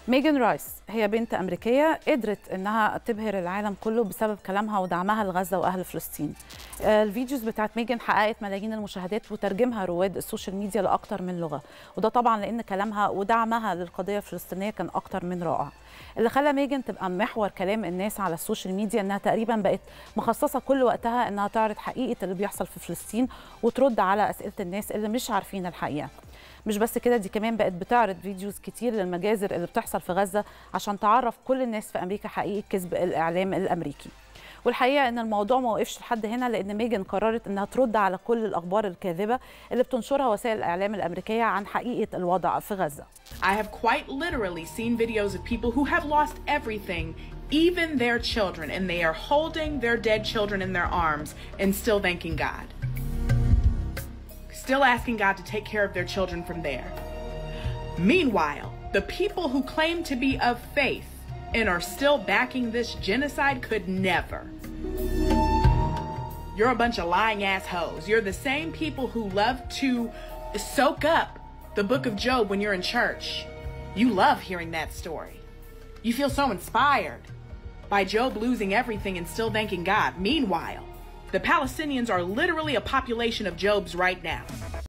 ميجان رايس هي بنت أمريكية قدرت إنها تبهر العالم كله بسبب كلامها ودعمها لغزة وأهل فلسطين آه، الفيديوز بتاعت ميجان حققت ملايين المشاهدات وترجمها رواد السوشيال ميديا لأكتر من لغة وده طبعا لأن كلامها ودعمها للقضية الفلسطينية كان أكتر من رائع اللي خلى ميجان تبقى محور كلام الناس على السوشيال ميديا انها تقريبا بقت مخصصه كل وقتها انها تعرض حقيقه اللي بيحصل في فلسطين وترد على اسئله الناس اللي مش عارفين الحقيقه مش بس كده دي كمان بقت بتعرض فيديوز كتير للمجازر اللي بتحصل في غزه عشان تعرف كل الناس في امريكا حقيقه كذب الاعلام الامريكي والحقيقه ان الموضوع ما وقفش لحد هنا لان ميجان قررت انها ترد على كل الاخبار الكاذبه اللي بتنشرها وسائل الاعلام الامريكيه عن حقيقه الوضع في غزه I have quite literally seen videos of people who have lost everything, even their children, and they are holding their dead children in their arms and still thanking God. Still asking God to take care of their children from there. Meanwhile, the people who claim to be of faith and are still backing this genocide could never. You're a bunch of lying assholes. You're the same people who love to soak up the book of Job when you're in church. You love hearing that story. You feel so inspired by Job losing everything and still thanking God. Meanwhile, the Palestinians are literally a population of Job's right now.